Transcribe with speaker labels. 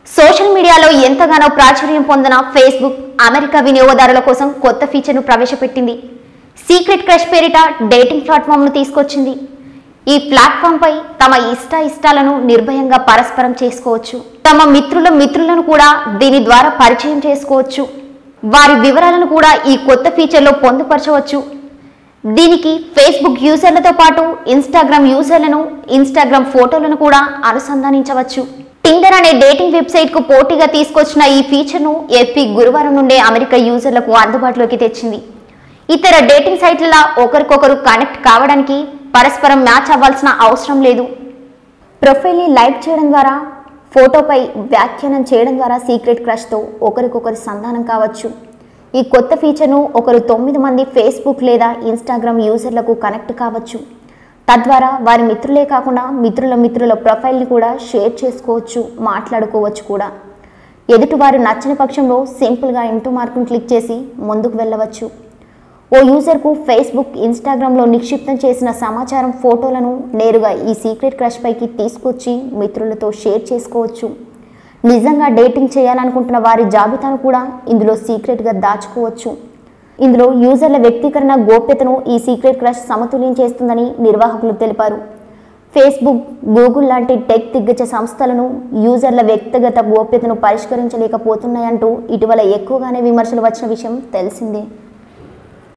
Speaker 1: social మీడియాలో ఎంతగానో ప్రాచుర్యం పొందిన ఫేస్బుక్ అమెరికా వినియోగదారుల కోసం కొత్త ఫీచర్ను ప్రవేశపెట్టింది సీక్రెట్ క్రష్ పేరిట డేటింగ్ ప్లాట్ఫామ్ను తీసుకొచ్చింది ఈ ప్లాట్ఫామ్పై తమ ఇష్ట ఇష్టాలను నిర్భయంగా పరస్పరం చేసుకోవచ్చు తమ మిత్రుల మిత్రులను కూడా దీని ద్వారా పరిచయం చేసుకోవచ్చు వారి వివరాలను కూడా ఈ కొత్త ఫీచర్లో పొందుపరచవచ్చు దీనికి ఫేస్బుక్ యూజర్లతో పాటు ఇన్స్టాగ్రామ్ యూజర్లను ఇన్స్టాగ్రామ్ ఫోటోలను కూడా అనుసంధానించవచ్చు టిండర్ అనే డేటింగ్ వెబ్సైట్ కు పోటీగా తీసుకొచ్చిన ఈ ఫీచర్ను ఎఫ్పి గురువారం నుండే అమెరికా యూజర్లకు అందుబాటులోకి తెచ్చింది ఇతర డేటింగ్ సైట్లలో ఒకరికొకరు కనెక్ట్ కావడానికి పరస్పరం మ్యాచ్ అవ్వాల్సిన అవసరం లేదు ప్రొఫైల్ని లైక్ చేయడం ద్వారా ఫోటోపై వ్యాఖ్యానం చేయడం ద్వారా సీక్రెట్ క్రష్తో ఒకరికొకరు సంధానం కావచ్చు ఈ కొత్త ఫీచర్ను ఒకరు తొమ్మిది మంది ఫేస్బుక్ లేదా ఇన్స్టాగ్రామ్ యూజర్లకు కనెక్ట్ కావచ్చు తద్వారా వారి మిత్రులే కాకుండా మిత్రుల మిత్రుల ప్రొఫైల్ని కూడా షేర్ చేసుకోవచ్చు మాట్లాడుకోవచ్చు కూడా ఎదుటివారు నచ్చని పక్షంలో సింపుల్గా ఇంటూ మార్కును క్లిక్ చేసి ముందుకు వెళ్ళవచ్చు ఓ యూజర్కు ఫేస్బుక్ ఇన్స్టాగ్రామ్లో నిక్షిప్తం చేసిన సమాచారం ఫోటోలను నేరుగా ఈ సీక్రెట్ క్రష్ పైకి తీసుకొచ్చి మిత్రులతో షేర్ చేసుకోవచ్చు నిజంగా డేటింగ్ చేయాలనుకుంటున్న వారి జాబితాను కూడా ఇందులో సీక్రెట్గా దాచుకోవచ్చు ఇందులో యూజర్ల వ్యక్తీకరణ గోప్యతను ఈ సీక్రెట్ క్రష్ సమతుల్యం చేస్తుందని నిర్వాహకులు తెలిపారు ఫేస్బుక్ గూగుల్ లాంటి టెక్ దిగ్గజ సంస్థలను యూజర్ల వ్యక్తిగత గోప్యతను పరిష్కరించలేకపోతున్నాయంటూ ఇటీవల ఎక్కువగానే విమర్శలు వచ్చిన విషయం తెలిసిందే